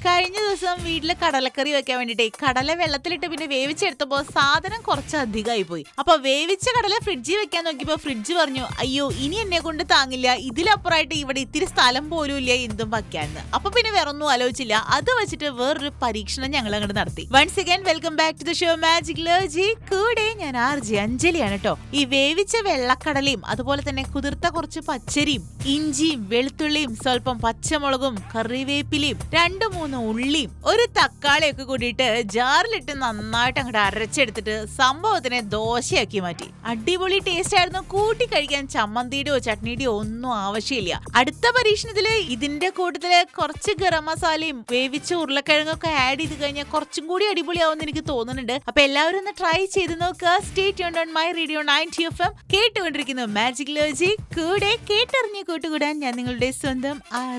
കഴിഞ്ഞ ദിവസം വീട്ടില് കടലക്കറി വെക്കാൻ വേണ്ടിട്ടേ കടല വെള്ളത്തിലിട്ട് പിന്നെ വേവിച്ചെടുത്തപ്പോ സാധനം കുറച്ച് അധികമായി പോയി അപ്പൊ വേവിച്ച കടല ഫ്രിഡ്ജിൽ വെക്കാൻ നോക്കിയപ്പോ ഫ്രിഡ്ജ് പറഞ്ഞു അയ്യോ ഇനി എന്നെ കൊണ്ട് താങ്ങില്ല ഇതിലപ്പുറമായിട്ട് ഇവിടെ ഇത്തിരി സ്ഥലം പോലും ഇല്ല എന്തും വയ്ക്കാന്ന് അപ്പൊ പിന്നെ വേറെ ഒന്നും ആലോചിച്ചില്ല അത് വെച്ചിട്ട് വേറൊരു പരീക്ഷണം ഞങ്ങൾ അങ്ങോട്ട് നടത്തി once again welcome back to the show magic ലോജി കൂടെ ഞാൻ ആർ ജി അഞ്ജലിയാണ് കേട്ടോ ഈ വേവിച്ച വെള്ളക്കടലയും അതുപോലെ തന്നെ കുതിർത്ത കുറച്ച് പച്ചരിയും ഇഞ്ചിയും വെളുത്തുള്ളിയും സ്വല്പം പച്ചമുളകും കറിവേപ്പിലയും രണ്ടു മൂന്ന് ഉള്ളിയും ഒരു തക്കാളിയൊക്കെ കൂടിയിട്ട് ജാറിലിട്ട് നന്നായിട്ട് അങ്ങോട്ട് അരച്ചെടുത്തിട്ട് സംഭവത്തിനെ ദോശയാക്കി മാറ്റി അടിപൊളി ടേസ്റ്റ് ആയിരുന്നു കൂട്ടി കഴിക്കാൻ ചമ്മന്തിയുടെയോ ചട്നിയുടെയോ ഒന്നും ആവശ്യമില്ല അടുത്ത പരീക്ഷണത്തില് ഇതിന്റെ കൂട്ടത്തില് കുറച്ച് ഗരം മസാലയും വേവിച്ച ഉരുളക്കിഴങ്ങൊക്കെ ആഡ് ചെയ്ത് കഴിഞ്ഞാൽ കുറച്ചും കൂടി അടിപൊളിയാവുമെന്ന് എനിക്ക് തോന്നുന്നുണ്ട് അപ്പൊ എല്ലാവരും ഒന്ന് ട്രൈ ചെയ്ത് നോക്കുക state on my radio ninety F M കേട്ടുകൊണ്ടിരിക്കുന്നു മാജിക് ലോജി കൂടെ കേട്ടറിഞ്ഞ് കൂട്ടുകൂടാൻ ഞാൻ നിങ്ങളുടെ സ്വന്തം ആർ